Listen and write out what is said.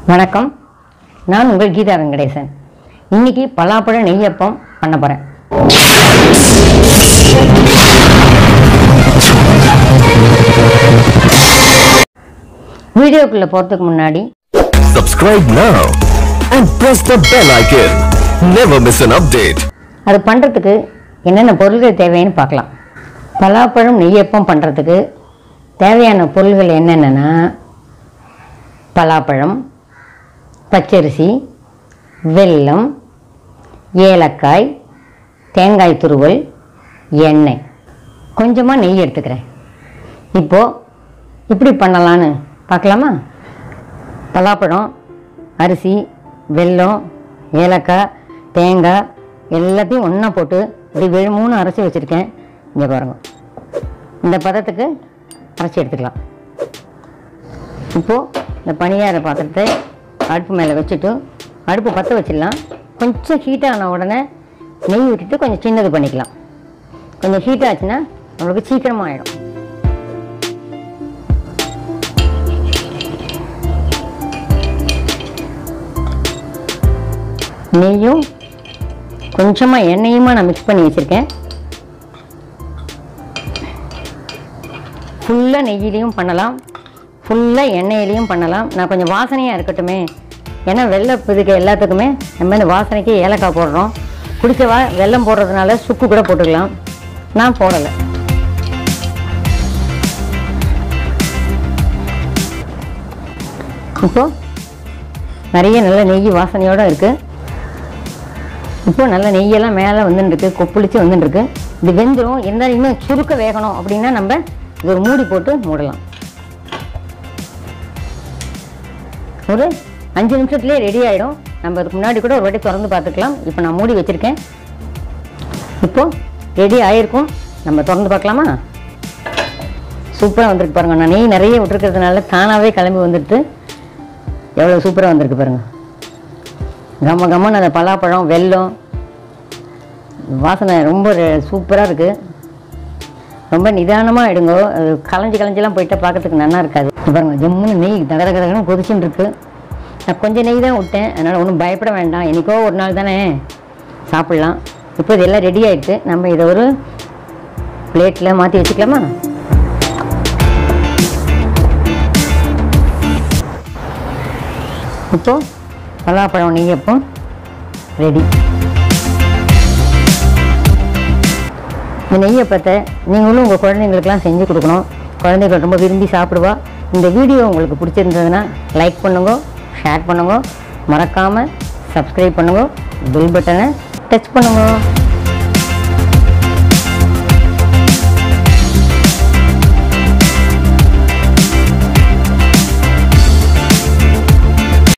வணக்கம் நான் உங்கள் கீதா வெங்கடேசன் இன்னைக்கு பலாப்பழ நெய்யப்பம் பண்ண போகிறேன் வீடியோக்குள்ளே போகிறதுக்கு முன்னாடி Subscribe now and press the bell icon. Never miss an update. அது பண்ணுறதுக்கு என்னென்ன பொருள்கள் தேவைன்னு பார்க்கலாம் பலாப்பழம் நெய்யப்பம் பண்ணுறதுக்கு தேவையான பொருள்கள் என்னென்னா பலாப்பழம் பச்சரிசி வெல்லம் ஏலக்காய் தேங்காய் துருவல் எண்ணெய் கொஞ்சமாக நெய் எடுத்துக்கிறேன் இப்போது இப்படி பண்ணலான்னு பார்க்கலாமா பலாப்பழம் அரிசி வெல்லம் ஏலக்காய் தேங்காய் எல்லாத்தையும் ஒன்றா போட்டு இப்படி வெ- மூணு அரைச்சி வச்சுருக்கேன் இங்கே பாருங்க இந்த பதத்துக்கு அரைச்சி எடுத்துக்கலாம் இப்போது இந்த பணியார பாத்திரத்தை அடுப்பு மேலே வச்சுட்டு அடுப்பு பற்ற வச்சிடலாம் கொஞ்சம் ஹீட் ஆன உடனே நெய் விட்டுட்டு கொஞ்சம் சின்னது பண்ணிக்கலாம் கொஞ்சம் ஹீட் ஆச்சுன்னா நம்மளுக்கு சீக்கிரமாக ஆகிடும் நெய்யும் கொஞ்சமாக எண்ணெயுமா நான் மிக்ஸ் பண்ணி வச்சுருக்கேன் ஃபுல்லாக நெய்யிலையும் பண்ணலாம் ஃபுல்லாக எண்ணெயிலையும் பண்ணலாம் நான் கொஞ்சம் வாசனையாக இருக்கட்டுமே ஏன்னா வெள்ளை இதுக்கு எல்லாத்துக்குமே நம்ம இந்த வாசனைக்கு ஏலக்காய் போடுறோம் குடிச்ச வா வெல்லம் போடுறதுனால சுக்கு கூட போட்டுக்கலாம் நான் போடலை இப்போ நிறைய நல்ல நெய் வாசனையோடு இருக்குது இப்போ நல்ல நெய்யெல்லாம் மேலே வந்துருக்கு கொப்புளிச்சு வந்துருக்கு இது வெந்துடும் இருந்தாலும் இன்னும் சுருக்க வேகணும் அப்படின்னா நம்ம இது ஒரு மூடி போட்டு மூடலாம் ஒரு அஞ்சு நிமிஷத்துலேயே ரெடி ஆகிடும் நம்ம அதுக்கு முன்னாடி கூட ஒரு வாட்டி திறந்து பார்த்துக்கலாம் இப்போ நான் மூடி வச்சுருக்கேன் இப்போ ரெடி ஆயிருக்கும் நம்ம திறந்து பார்க்கலாமா சூப்பராக வந்திருக்கு பாருங்க நான் நெய் நிறைய விட்டுருக்கிறதுனால தானாகவே கிளம்பி வந்துடுது எவ்வளோ சூப்பராக வந்திருக்கு பாருங்க கம்ம கம்மன்னு அந்த பலாப்பழம் வெல்லம் வாசனை ரொம்ப சூப்பராக இருக்குது ரொம்ப நிதானமாக எடுங்கோ அது களைஞ்சு களைஞ்செல்லாம் போயிட்டா பார்க்கறதுக்கு நல்லா இருக்காது இப்ப பாருங்க ஜம்முன்னு நெய் தகத தகதகன்னு கொதிச்சுன்னு இருக்கு நான் கொஞ்சம் நெய் தான் விட்டேன் அதனால் ஒன்றும் பயப்பட வேண்டாம் என்னைக்கோ ஒரு நாள் தானே சாப்பிட்லாம் இப்போ இது எல்லாம் ரெடி ஆயிடுச்சு நம்ம இதை ஒரு பிளேட்டில் மாற்றி வச்சுக்கலாமா இப்போ பலாப்பழம் நெய்யப்பம் ரெடி இந்த நெய்யப்பத்தை நீங்களும் உங்கள் குழந்தைங்களுக்கெல்லாம் செஞ்சு கொடுக்கணும் குழந்தைகள் ரொம்ப விரும்பி சாப்பிடுவா இந்த வீடியோ உங்களுக்கு பிடிச்சிருந்ததுன்னா லைக் பண்ணுங்க ஷேர் பண்ணுங்க மறக்காமல் சப்ஸ்கிரைப் பண்ணுங்க பெல் பட்டனை டச் பண்ணுங்க